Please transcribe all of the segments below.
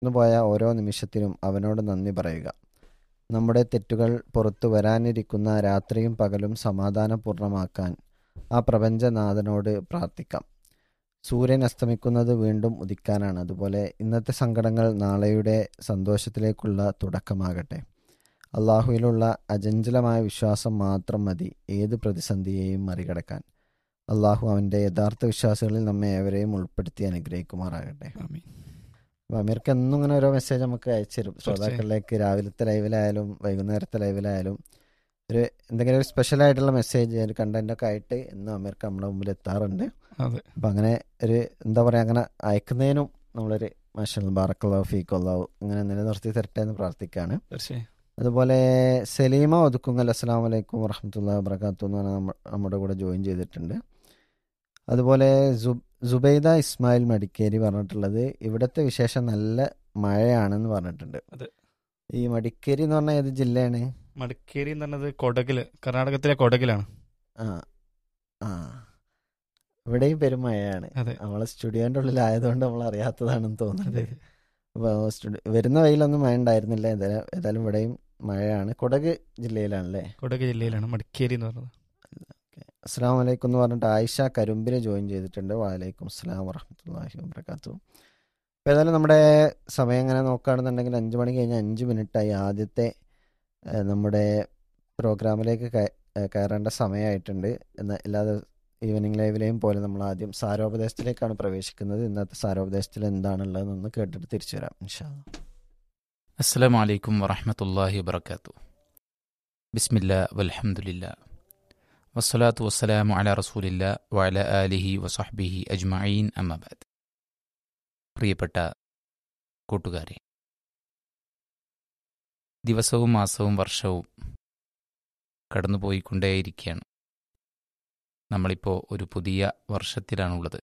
കടന്നുപോയ ഓരോ നിമിഷത്തിനും അവനോട് നന്ദി പറയുക നമ്മുടെ തെറ്റുകൾ പുറത്തു വരാനിരിക്കുന്ന രാത്രിയും പകലും സമാധാനപൂർണ്ണമാക്കാൻ ആ പ്രപഞ്ചനാഥനോട് പ്രാർത്ഥിക്കാം സൂര്യൻ അസ്തമിക്കുന്നത് വീണ്ടും ഉദിക്കാനാണ് അതുപോലെ ഇന്നത്തെ സങ്കടങ്ങൾ നാളെയുടെ സന്തോഷത്തിലേക്കുള്ള തുടക്കമാകട്ടെ അള്ളാഹുവിലുള്ള അചഞ്ചലമായ വിശ്വാസം മാത്രം മതി ഏത് പ്രതിസന്ധിയെയും മറികടക്കാൻ അള്ളാഹു അവൻ്റെ യഥാർത്ഥ വിശ്വാസികളിൽ നമ്മെ ഏവരെയും ഉൾപ്പെടുത്തി അനുഗ്രഹിക്കുമാറാകട്ടെ ആമീൻ. അപ്പൊ അമീർക്ക് എന്നും ഇങ്ങനെ ഓരോ മെസ്സേജ് നമുക്ക് അയച്ചു തരും ശ്രോതാക്കളിലേക്ക് രാവിലത്തെ ലൈവിലായാലും വൈകുന്നേരത്തെ ലൈവിലായാലും ഒരു എന്തെങ്കിലും ഒരു സ്പെഷ്യൽ ആയിട്ടുള്ള മെസ്സേജ് ഒരു കണ്ടന്റ് ഒക്കെ ആയിട്ട് എന്നും അമീർക്ക് നമ്മുടെ മുമ്പിൽ എത്താറുണ്ട് അതെ അപ്പൊ അങ്ങനെ ഒരു എന്താ പറയാ അങ്ങനെ അയക്കുന്നതിനും നമ്മളൊരു മാഷൽ ബാറക്കല്ലാഹു ഫീഖല്ലാഹു ഇങ്ങനെ നിലനിർത്തി തരട്ടെ എന്ന് പ്രാർത്ഥിക്കുകയാണ് തീർച്ചയായും അതുപോലെ സലീമ ഒതുക്കുങ്ങൽ അസ്സാം വലൈക്കും വറഹമത്തുള്ള വബർക്കാത്തു എന്ന് പറഞ്ഞാൽ നമ്മ- നമ്മുടെ കൂടെ ജോയിൻ ചെയ്തിട്ടുണ്ട് അതുപോലെ സു- സുബൈദ ഇസ്മായിൽ മടിക്കേരി പറഞ്ഞിട്ടുള്ളത് ഇവിടുത്തെ വിശേഷം നല്ല മഴയാണെന്ന് പറഞ്ഞിട്ടുണ്ട് അതെ. ഈ മടിക്കേരി എന്ന് പറഞ്ഞാൽ ഏത് ജില്ലയാണ് മടിക്കേരി എന്ന് പറഞ്ഞത് കൊടകില് കർണാടകത്തിലെ കൊടകിലാണ് ആ ആ ഇവിടെയും പെരും മഴയാണ് അതെ നമ്മളെ സ്റ്റുഡിയോന്റെ ഉള്ളിലായതുകൊണ്ട് നമ്മൾ അറിയാത്തതാണെന്ന് തോന്നുന്നത് അതെ അപ്പോൾ സ്റ്റുഡി- വരുന്ന വെയിലൊന്നും മഴ ഉണ്ടായിരുന്നില്ല ഏതായാലും ഏതായാലും ഇവിടെയും മഴയാണ് കൊടക് ജില്ലയിലാണല്ലേ കൊടക് ജില്ലയിലാണ് മടിക്കേരി എന്ന് പറഞ്ഞത് അസ്സാം വലൈക്കും എന്ന് പറഞ്ഞിട്ട് ആയിഷ കരുമ്പിന് ജോയിൻ ചെയ്തിട്ടുണ്ട് വാലൈക്കും അസ്സലാം വറഹമത്തല്ലാഹി വബർക്കാത്തു അപ്പോൾ ഏതായാലും നമ്മുടെ സമയം അങ്ങനെ നോക്കുകയാണെന്നുണ്ടെങ്കിൽ അഞ്ച് മണി കഴിഞ്ഞ് അഞ്ച് മിനിറ്റായി ആദ്യത്തെ ഏഹ്, നമ്മുടെ പ്രോഗ്രാമിലേക്ക് കയ- ഏഹ്, കയറേണ്ട സമയമായിട്ടുണ്ട് എന്ന എല്ലാ ദിവ- ഈവനിങ് ലൈവിലെയും പോലെ നമ്മൾ ആദ്യം സാരോപദേശത്തിലേക്കാണ് പ്രവേശിക്കുന്നത് ഇന്നത്തെ സാരോപദേശത്തിൽ എന്താണുള്ളതെന്നൊന്ന് കേട്ടിട്ട് തിരിച്ചു വരാം ഇൻഷാ അല്ലാ. السلام عليكم ورحمة الله وبركاته بسم الله والحمد لله والصلاة والسلام على رسول الله وعلى آله وصحبه أجمعين أما بعد പ്രിയപ്പെട്ട കൂട്ടുകാരെ ദിവസവും മാസവും വർഷവും കടന്നുപോയിക്കൊണ്ടേയിരിക്കുകയാണ് നമ്മളിപ്പോൾ ഒരു പുതിയ വർഷത്തിലാണുള്ളത്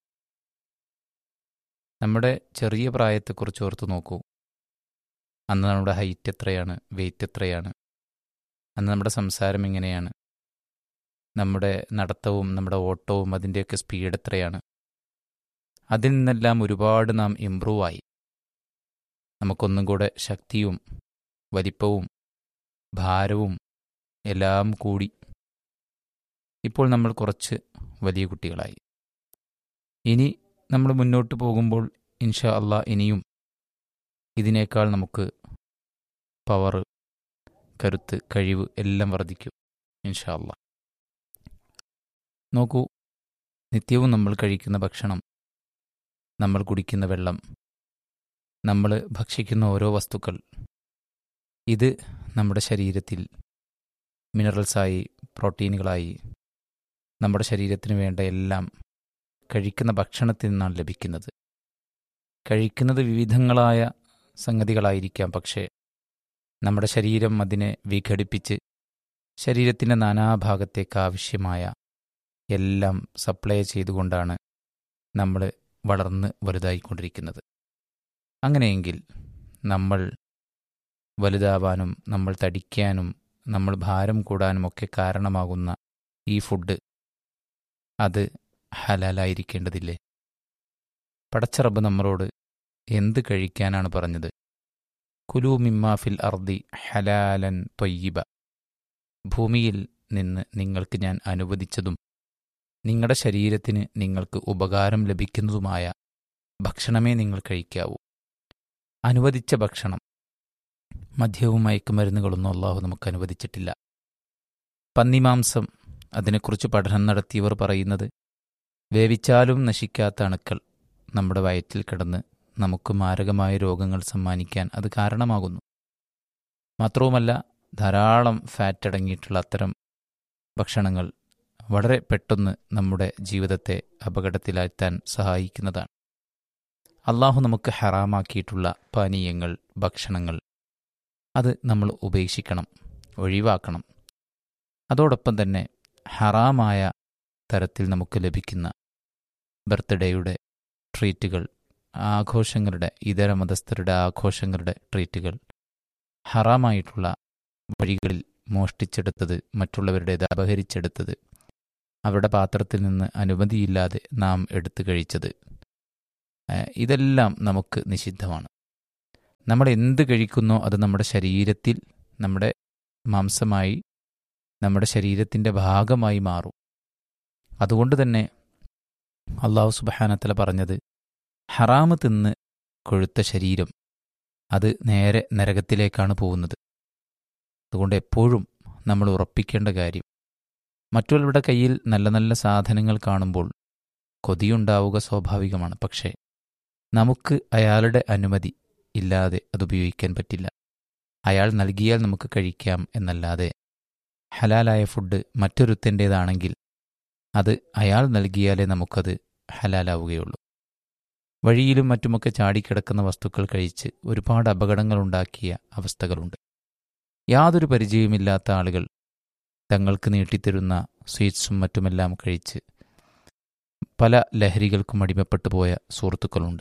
നമ്മുടെ ചെറിയ പ്രായത്തെക്കുറിച്ച് ഓർത്ത് നോക്കൂ അന്ന് നമ്മുടെ ഹൈറ്റ് എത്രയാണ് വെയിറ്റ് എത്രയാണ് അന്ന് നമ്മുടെ സംസാരം എങ്ങനെയാണ് നമ്മുടെ നടത്തവും നമ്മുടെ ഓട്ടവും അതിൻ്റെയൊക്കെ സ്പീഡ് എത്രയാണ് അതിൽ നിന്നെല്ലാം ഒരുപാട് നാം ഇമ്പ്രൂവ് ആയി നമുക്കൊന്നും കൂടെ ശക്തിയും വലിപ്പവും ഭാരവും എല്ലാം കൂടി ഇപ്പോൾ നമ്മൾ കുറച്ച് വലിയ കുട്ടികളായി ഇനി നമ്മൾ മുന്നോട്ട് പോകുമ്പോൾ ഇൻഷാ അള്ളാ ഇനിയും ഇതിനേക്കാൾ നമുക്ക് പവർ കരുത്ത് കഴിവ് എല്ലാം വർദ്ധിക്കും ഇൻഷാ അള്ളാ നോക്കൂ നിത്യവും നമ്മൾ കഴിക്കുന്ന ഭക്ഷണം നമ്മൾ കുടിക്കുന്ന വെള്ളം നമ്മൾ ഭക്ഷിക്കുന്ന ഓരോ വസ്തുക്കൾ ഇത് നമ്മുടെ ശരീരത്തിൽ മിനറൽസായി പ്രോട്ടീനുകളായി നമ്മുടെ ശരീരത്തിന് വേണ്ട എല്ലാം കഴിക്കുന്ന ഭക്ഷണത്തിൽ നിന്നാണ് ലഭിക്കുന്നത് കഴിക്കുന്നത് വിവിധങ്ങളായ സംഗതികളായിരിക്കാം പക്ഷേ നമ്മുടെ ശരീരം അതിനെ വിഘടിപ്പിച്ച് ശരീരത്തിൻ്റെ നാനാഭാഗത്തേക്ക് ആവശ്യമായ എല്ലാം സപ്ലൈ ചെയ്തുകൊണ്ടാണ് നമ്മൾ വളർന്ന് വലുതായിക്കൊണ്ടിരിക്കുന്നത് അങ്ങനെയെങ്കിൽ നമ്മൾ വലുതാവാനും നമ്മൾ തടിക്കാനും നമ്മൾ ഭാരം കൂടാനുമൊക്കെ കാരണമാകുന്ന ഈ ഫുഡ് അത് ഹലാലായിരിക്കേണ്ടതില്ലേ പടച്ചറബ് നമ്മളോട് എന്ത് കഴിക്കാനാണ് പറഞ്ഞത് കുലു മിമ്മാഫിൽ അർദി ഹലാലൻ തൊയ്യിബ ഭൂമിയിൽ നിന്ന് നിങ്ങൾക്ക് ഞാൻ അനുവദിച്ചതും നിങ്ങളുടെ ശരീരത്തിന് നിങ്ങൾക്ക് ഉപകാരം ലഭിക്കുന്നതുമായ ഭക്ഷണമേ നിങ്ങൾ കഴിക്കാവൂ അനുവദിച്ച ഭക്ഷണം മദ്യവും മയക്കുമരുന്നുകളൊന്നും അള്ളാഹു നമുക്ക് അനുവദിച്ചിട്ടില്ല പന്നിമാംസം അതിനെക്കുറിച്ച് പഠനം നടത്തിയവർ പറയുന്നത് വേവിച്ചാലും നശിക്കാത്ത അണുക്കൾ നമ്മുടെ വയറ്റിൽ കിടന്ന് നമുക്ക് മാരകമായ രോഗങ്ങൾ സമ്മാനിക്കാൻ അത് കാരണമാകുന്നു മാത്രവുമല്ല ധാരാളം ഫാറ്റ് അടങ്ങിയിട്ടുള്ള അത്തരം ഭക്ഷണങ്ങൾ വളരെ പെട്ടെന്ന് നമ്മുടെ ജീവിതത്തെ അപകടത്തിലാഴ്ത്താൻ സഹായിക്കുന്നതാണ് അള്ളാഹു നമുക്ക് ഹറാമാക്കിയിട്ടുള്ള പാനീയങ്ങൾ ഭക്ഷണങ്ങൾ അത് നമ്മൾ ഉപേക്ഷിക്കണം ഒഴിവാക്കണം അതോടൊപ്പം തന്നെ ഹറാമായ തരത്തിൽ നമുക്ക് ലഭിക്കുന്ന ബർത്ത്ഡേയുടെ ട്രീറ്റുകൾ ആഘോഷങ്ങളുടെ ഇതര മതസ്ഥരുടെ ആഘോഷങ്ങളുടെ ട്രീറ്റുകൾ ഹറാമായിട്ടുള്ള വഴികളിൽ മോഷ്ടിച്ചെടുത്തത് മറ്റുള്ളവരുടേത് അപഹരിച്ചെടുത്തത് അവരുടെ പാത്രത്തിൽ നിന്ന് അനുമതിയില്ലാതെ നാം എടുത്തു കഴിച്ചത് ഏഹ് ഇതെല്ലാം നമുക്ക് നിഷിദ്ധമാണ് നമ്മൾ എന്ത് കഴിക്കുന്നോ അത് നമ്മുടെ ശരീരത്തിൽ നമ്മുടെ മാംസമായി നമ്മുടെ ശരീരത്തിൻ്റെ ഭാഗമായി മാറും അതുകൊണ്ട് തന്നെ അള്ളാഹു സുബഹാനത്തല പറഞ്ഞത് ഹറാമ് തിന്ന് കൊഴുത്ത ശരീരം അത് നേരെ നരകത്തിലേക്കാണ് പോകുന്നത് അതുകൊണ്ട് എപ്പോഴും നമ്മൾ ഉറപ്പിക്കേണ്ട കാര്യം മറ്റുള്ളവരുടെ കയ്യിൽ നല്ല നല്ല സാധനങ്ങൾ കാണുമ്പോൾ കൊതിയുണ്ടാവുക സ്വാഭാവികമാണ് പക്ഷേ നമുക്ക് അയാളുടെ അനുമതി ഇല്ലാതെ അത് ഉപയോഗിക്കാൻ പറ്റില്ല അയാൾ നൽകിയാൽ നമുക്ക് കഴിക്കാം എന്നല്ലാതെ ഹലാലായ ഫുഡ് മറ്റൊരുത്തൻ്റേതാണെങ്കിൽ അത് അയാൾ നൽകിയാലേ നമുക്കത് ഹലാലാവുകയുള്ളൂ വഴിയിലും മറ്റുമൊക്കെ ചാടിക്കിടക്കുന്ന വസ്തുക്കൾ കഴിച്ച് ഒരുപാട് അപകടങ്ങളുണ്ടാക്കിയ അവസ്ഥകളുണ്ട് യാതൊരു പരിചയവുമില്ലാത്ത ആളുകൾ തങ്ങൾക്ക് നീട്ടിത്തരുന്ന സ്വീറ്റ്സും മറ്റുമെല്ലാം കഴിച്ച് പല ലഹരികൾക്കും അടിമപ്പെട്ടു പോയ സുഹൃത്തുക്കളുണ്ട്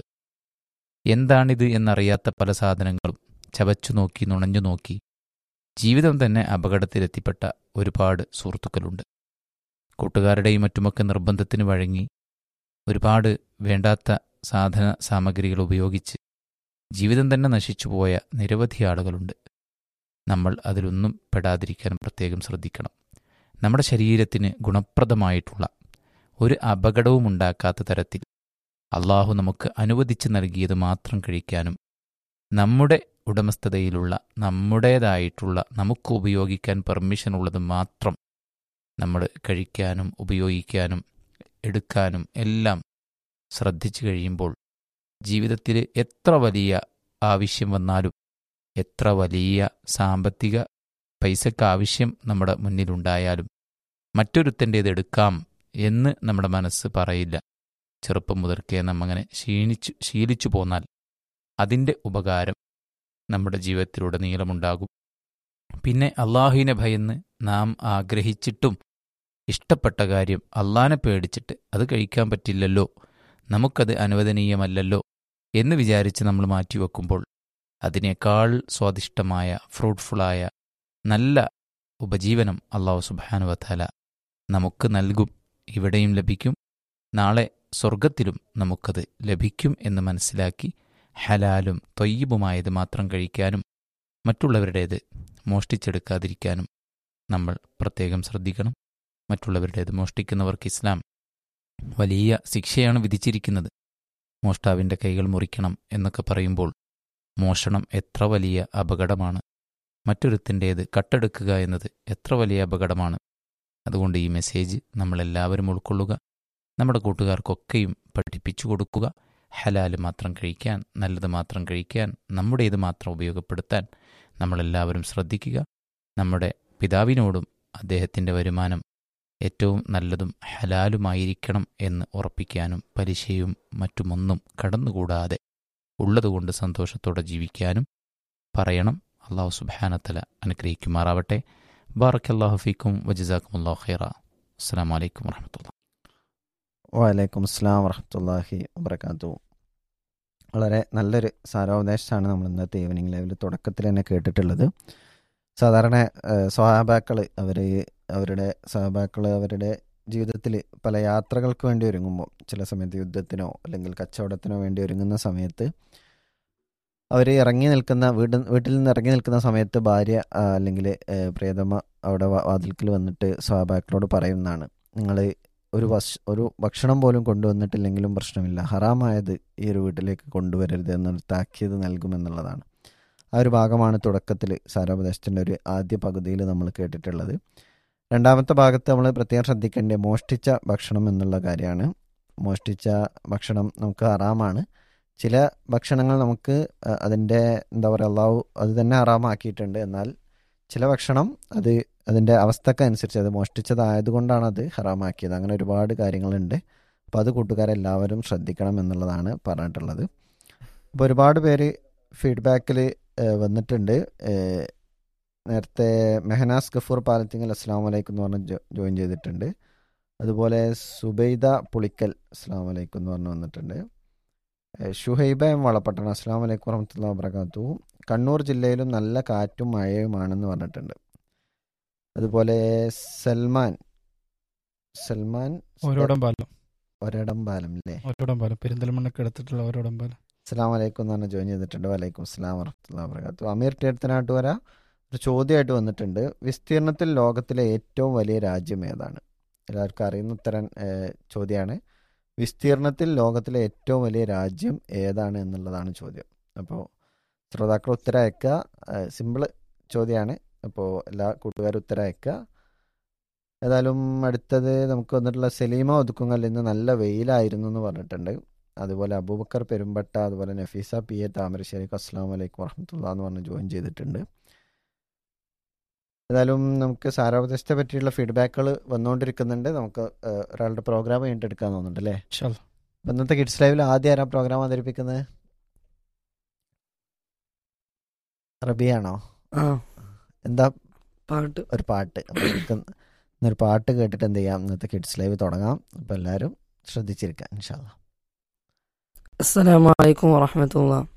എന്താണിത് എന്നറിയാത്ത പല സാധനങ്ങളും ചവച്ചു നോക്കി നുണഞ്ഞു നോക്കി ജീവിതം തന്നെ അപകടത്തിലെത്തിപ്പെട്ട ഒരുപാട് സുഹൃത്തുക്കളുണ്ട് കൂട്ടുകാരുടെയും മറ്റുമൊക്കെ നിർബന്ധത്തിന് വഴങ്ങി ഒരുപാട് വേണ്ടാത്ത സാധന സാമഗ്രികൾ ഉപയോഗിച്ച് ജീവിതം തന്നെ നശിച്ചുപോയ നിരവധി ആളുകളുണ്ട് നമ്മൾ അതിലൊന്നും പെടാതിരിക്കാൻ പ്രത്യേകം ശ്രദ്ധിക്കണം നമ്മുടെ ശരീരത്തിന് ഗുണപ്രദമായിട്ടുള്ള ഒരു അപകടവും ഉണ്ടാക്കാത്ത തരത്തിൽ അള്ളാഹു നമുക്ക് അനുവദിച്ച് നൽകിയത് മാത്രം കഴിക്കാനും നമ്മുടെ ഉടമസ്ഥതയിലുള്ള നമ്മുടേതായിട്ടുള്ള നമുക്ക് ഉപയോഗിക്കാൻ പെർമിഷൻ ഉള്ളത് മാത്രം നമ്മൾ കഴിക്കാനും ഉപയോഗിക്കാനും എടുക്കാനും എല്ലാം ശ്രദ്ധിച്ചു കഴിയുമ്പോൾ ജീവിതത്തിൽ എത്ര വലിയ ആവശ്യം വന്നാലും എത്ര വലിയ സാമ്പത്തിക പൈസക്ക് ആവശ്യം നമ്മുടെ മുന്നിലുണ്ടായാലും മറ്റൊരുത്തൻ്റേത് എടുക്കാം എന്ന് നമ്മുടെ മനസ്സ് പറയില്ല ചെറുപ്പം മുതൽക്കേ നാം അങ്ങനെ ക്ഷീണിച്ചു ശീലിച്ചു പോന്നാൽ അതിൻ്റെ ഉപകാരം നമ്മുടെ ജീവിതത്തിലൂടെ നീളമുണ്ടാകും പിന്നെ അള്ളാഹുവിനെ ഭയന്ന് നാം ആഗ്രഹിച്ചിട്ടും ഇഷ്ടപ്പെട്ട കാര്യം അള്ളാനെ പേടിച്ചിട്ട് അത് കഴിക്കാൻ പറ്റില്ലല്ലോ നമുക്കത് അനുവദനീയമല്ലല്ലോ എന്ന് വിചാരിച്ച് നമ്മൾ മാറ്റിവെക്കുമ്പോൾ അതിനേക്കാൾ സ്വാദിഷ്ടമായ ഫ്രൂട്ട്ഫുള്ളായ നല്ല ഉപജീവനം അള്ളാഹു സുബാനുവത്താല നമുക്ക് നൽകും ഇവിടെയും ലഭിക്കും നാളെ സ്വർഗത്തിലും നമുക്കത് ലഭിക്കും എന്ന് മനസ്സിലാക്കി ഹലാലും തൊയ്യബുമായത് മാത്രം കഴിക്കാനും മറ്റുള്ളവരുടേത് മോഷ്ടിച്ചെടുക്കാതിരിക്കാനും നമ്മൾ പ്രത്യേകം ശ്രദ്ധിക്കണം മറ്റുള്ളവരുടേത് മോഷ്ടിക്കുന്നവർക്ക് ഇസ്ലാം വലിയ ശിക്ഷയാണ് വിധിച്ചിരിക്കുന്നത് മോഷ്ടാവിൻ്റെ കൈകൾ മുറിക്കണം എന്നൊക്കെ പറയുമ്പോൾ മോഷണം എത്ര വലിയ അപകടമാണ് മറ്റൊരുത്തിൻ്റേത് കട്ടെടുക്കുക എന്നത് എത്ര വലിയ അപകടമാണ് അതുകൊണ്ട് ഈ മെസ്സേജ് നമ്മളെല്ലാവരും ഉൾക്കൊള്ളുക നമ്മുടെ കൂട്ടുകാർക്കൊക്കെയും പഠിപ്പിച്ചു കൊടുക്കുക ഹലാല് മാത്രം കഴിക്കാൻ നല്ലത് മാത്രം കഴിക്കാൻ നമ്മുടേത് മാത്രം ഉപയോഗപ്പെടുത്താൻ നമ്മളെല്ലാവരും ശ്രദ്ധിക്കുക നമ്മുടെ പിതാവിനോടും അദ്ദേഹത്തിൻ്റെ വരുമാനം ഏറ്റവും നല്ലതും ഹലാലുമായിരിക്കണം എന്ന് ഉറപ്പിക്കാനും പലിശയും മറ്റുമൊന്നും കടന്നുകൂടാതെ ഉള്ളതുകൊണ്ട് സന്തോഷത്തോടെ ജീവിക്കാനും പറയണം അള്ളാഹു സുബാനത്തല അനുഗ്രഹിക്കുമാറാവട്ടെ ബാറക്കല്ലാഹു ഫീക്കും വജസാക്കും അള്ളാഹു ഖൈറ അസ്സാം വലൈക്കും വർഹമത്തുള്ള വലൈക്കും അസ്സാം വറഹമത്തല്ലാഹി വബർക്കാത്തു വളരെ നല്ലൊരു സാരോപദേശമാണ് നമ്മൾ ഇന്നത്തെ ഈവനിങ് ലൈവിൽ തുടക്കത്തിൽ തന്നെ കേട്ടിട്ടുള്ളത് സാധാരണ സ്വഹാബാക്കൾ അവർ അവരുടെ സഹബാക്കൾ അവരുടെ ജീവിതത്തിൽ പല യാത്രകൾക്ക് വേണ്ടി ഒരുങ്ങുമ്പോൾ ചില സമയത്ത് യുദ്ധത്തിനോ അല്ലെങ്കിൽ കച്ചവടത്തിനോ വേണ്ടി ഒരുങ്ങുന്ന സമയത്ത് അവർ ഇറങ്ങി നിൽക്കുന്ന വീട് വീട്ടിൽ നിന്ന് ഇറങ്ങി നിൽക്കുന്ന സമയത്ത് ഭാര്യ ആ, അല്ലെങ്കിൽ ഏഹ്, പ്രിയതമ അവിടെ വാ- വാതിൽക്കൽ വന്നിട്ട് സ്വഹാബാക്കളോട് പറയുന്നതാണ് നിങ്ങൾ ഒരു വശ ഒരു ഭക്ഷണം പോലും കൊണ്ടുവന്നിട്ടില്ലെങ്കിലും പ്രശ്നമില്ല ഹറാമായത് ഈ ഒരു വീട്ടിലേക്ക് കൊണ്ടുവരരുത് എന്നൊരു താക്കീത് നൽകുമെന്നുള്ളതാണ് ആ ഒരു ഭാഗമാണ് തുടക്കത്തിൽ സാരോപദേശത്തിൻ്റെ ഒരു ആദ്യ പകുതിയിൽ നമ്മൾ കേട്ടിട്ടുള്ളത് രണ്ടാമത്തെ ഭാഗത്ത് നമ്മൾ പ്രത്യേകം ശ്രദ്ധിക്കേണ്ടത് മോഷ്ടിച്ച ഭക്ഷണം എന്നുള്ള കാര്യമാണ് മോഷ്ടിച്ച ഭക്ഷണം നമുക്ക് ഹറാമാണ് ചില ഭക്ഷണങ്ങൾ നമുക്ക് അഹ്, അതിൻ്റെ എന്താ പറയുക അള്ളാഹു അത് തന്നെ ഹറാമാക്കിയിട്ടുണ്ട് എന്നാൽ ചില ഭക്ഷണം അത് അതിൻ്റെ അവസ്ഥക്കനുസരിച്ച് അത് മോഷ്ടിച്ചതായതുകൊണ്ടാണ് അത് ഹറാമാക്കിയത് അങ്ങനെ ഒരുപാട് കാര്യങ്ങളുണ്ട് അപ്പോൾ അത് കൂട്ടുകാരെല്ലാവരും ശ്രദ്ധിക്കണം എന്നുള്ളതാണ് പറഞ്ഞിട്ടുള്ളത് അപ്പോൾ ഒരുപാട് പേര് ഫീഡ്ബാക്കിൽ വന്നിട്ടുണ്ട് ഏഹ്, നേരത്തെ മെഹനാസ് ഗഫൂർ പാലത്തിങ്ങൽ അസ്സാം വലൈക്കും എന്ന് പറഞ്ഞ് ജോ- ജോയിൻ ചെയ്തിട്ടുണ്ട് അതുപോലെ സുബൈദ പുളിക്കൽ അസ്സാം വലൈക്കും എന്ന് പറഞ്ഞ് വന്നിട്ടുണ്ട് ഏഹ്, ഷുഹൈബ എം വളപ്പട്ടണം അസ്സാം വലൈക്കും വറഹമത്തുള്ള വാബർക്കാത്തു കണ്ണൂർ ജില്ലയിലും നല്ല കാറ്റും മഴയുമാണെന്ന് പറഞ്ഞിട്ടുണ്ട് അതുപോലെ സൽമാൻ സൽമാൻ ഓരോടം പാലം ഒരടം പാലം അല്ലേ ഓരോടം പാലം പെരിന്തൽമണ്ണക്ക് എടുത്തിട്ടുള്ള ഓരോടം പാലം അസ്സാം വലൈക്കും എന്ന് പറഞ്ഞ് ജോയിൻ ചെയ്തിട്ടുണ്ട് വലൈക്കും അസ്സാം വറഹമത്തുള്ള വർക്കാത്തു അമീർ ടേർത്തനാട്ടുവര ഒരു ചോദ്യമായിട്ട് വന്നിട്ടുണ്ട് വിസ്തീർണത്തിൽ ലോകത്തിലെ ഏറ്റവും വലിയ രാജ്യം ഏതാണ് എല്ലാവർക്കും അറിയുന്ന ഉത്തരം ഏഹ്, ചോദ്യമാണ് വിസ്തീർണത്തിൽ ലോകത്തിലെ ഏറ്റവും വലിയ രാജ്യം ഏതാണ് എന്നുള്ളതാണ് ചോദ്യം അപ്പോൾ ശ്രോതാക്കൾ ഉത്തരം അയക്കുക സിമ്പിള് ചോദ്യമാണ് അപ്പോൾ എല്ലാ കൂട്ടുകാരും ഉത്തരം അയക്കുക ഏതായാലും അടുത്തത് നമുക്ക് വന്നിട്ടുള്ള സലീമ ഒതുക്കുങ്ങൽ ഇന്ന് നല്ല വെയിലായിരുന്നു എന്ന് പറഞ്ഞിട്ടുണ്ട് അതുപോലെ അബൂബക്കർ പെരുമ്പട്ട അതുപോലെ നഫീസ പി എ താമരശ്ശേരിക്ക് അസ്സാം വലൈക്കും വറഹമത്തുള്ള എന്ന് പറഞ്ഞ് ജോയിൻ ചെയ്തിട്ടുണ്ട് ഏതായാലും നമുക്ക് സാരോപദേശത്തെ പറ്റിയുള്ള ഫീഡ്ബാക്കുകൾ വന്നുകൊണ്ടിരിക്കുന്നുണ്ട് നമുക്ക് ഏഹ്, ഒരാളുടെ പ്രോഗ്രാം കഴിഞ്ഞിട്ട് എടുക്കാൻ തോന്നുന്നുണ്ട് അല്ലേ ഇൻഷാല്ലാ. അപ്പൊ ഇന്നത്തെ കിഡ്സ് ലൈവിൽ ആദ്യം ആരാ പ്രോഗ്രാം അവതരിപ്പിക്കുന്നത് റബിയാണോ ആ എന്താ പാട്ട് ഒരു പാട്ട് അപ്പൊ നമുക്ക് ഇന്നൊരു പാട്ട് കേട്ടിട്ട് എന്ത് ചെയ്യാം ഇന്നത്തെ കിഡ്സ് ലൈവ് തുടങ്ങാം അപ്പൊ എല്ലാവരും ശ്രദ്ധിച്ചിരിക്കാം ഇൻഷാല്ല അസ്സലാമു അലൈക്കും വറഹമത്തുള്ള